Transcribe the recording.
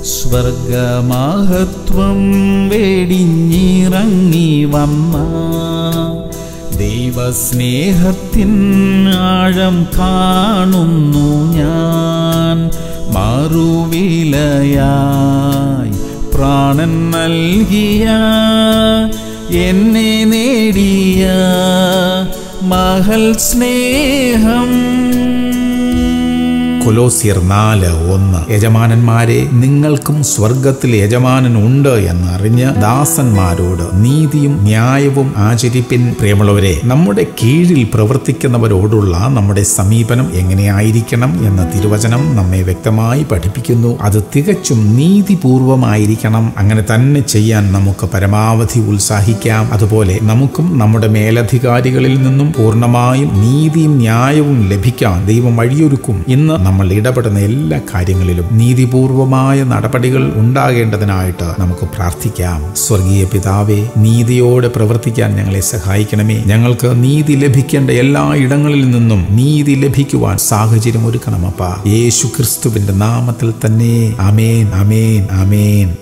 സ്വർഗമഹത്വം വെടിഞ്ഞിറങ്ങി വന്ന ദൈവസ്നേഹത്തിൻ ആഴം കാണുന്നു ഞാൻ മറുവിലയായി പ്രാണൻ നൽകിയ എന്നെ നേടിയ മഹൽ സ്നേഹം കൊലോസിയർ നാല് ഒന്ന് യജമാനന്മാരെ നിങ്ങൾക്കും സ്വർഗത്തിൽ യജമാനൻ ഉണ്ട് എന്ന് അറിഞ്ഞ് ദാസന്മാരോട് നീതിയും ന്യായവും ആചരിപ്പിൻ പ്രിയമുള്ളവരെ നമ്മുടെ കീഴിൽ പ്രവർത്തിക്കുന്നവരോടുള്ള നമ്മുടെ സമീപനം എങ്ങനെയായിരിക്കണം എന്ന തിരുവചനം നമ്മെ വ്യക്തമായി പഠിപ്പിക്കുന്നു അത് തികച്ചും നീതിപൂർവമായിരിക്കണം അങ്ങനെ തന്നെ ചെയ്യാൻ നമുക്ക് പരമാവധി ഉത്സാഹിക്കാം അതുപോലെ നമുക്കും നമ്മുടെ മേലധികാരികളിൽ നിന്നും പൂർണ്ണമായും നീതിയും ന്യായവും ലഭിക്കാൻ ദൈവം വഴിയൊരുക്കും ഇന്ന് നമ്മൾ ഇടപെടുന്ന എല്ലാ കാര്യങ്ങളിലും നീതിപൂർവമായ നടപടികൾ ഉണ്ടാകേണ്ടതിനായിട്ട് നമുക്ക് പ്രാർത്ഥിക്കാം സ്വർഗീയ പിതാവേ നീതിയോടെ പ്രവർത്തിക്കാൻ ഞങ്ങളെ സഹായിക്കണമേ ഞങ്ങൾക്ക് നീതി ലഭിക്കേണ്ട എല്ലാ ഇടങ്ങളിൽ നിന്നും നീതി ലഭിക്കുവാൻ സാഹചര്യം ഒരുക്കണമപ്പ യേശു ക്രിസ്തുവിന്റെ നാമത്തിൽ തന്നെ അമേൻ അമേൻ അമേൻ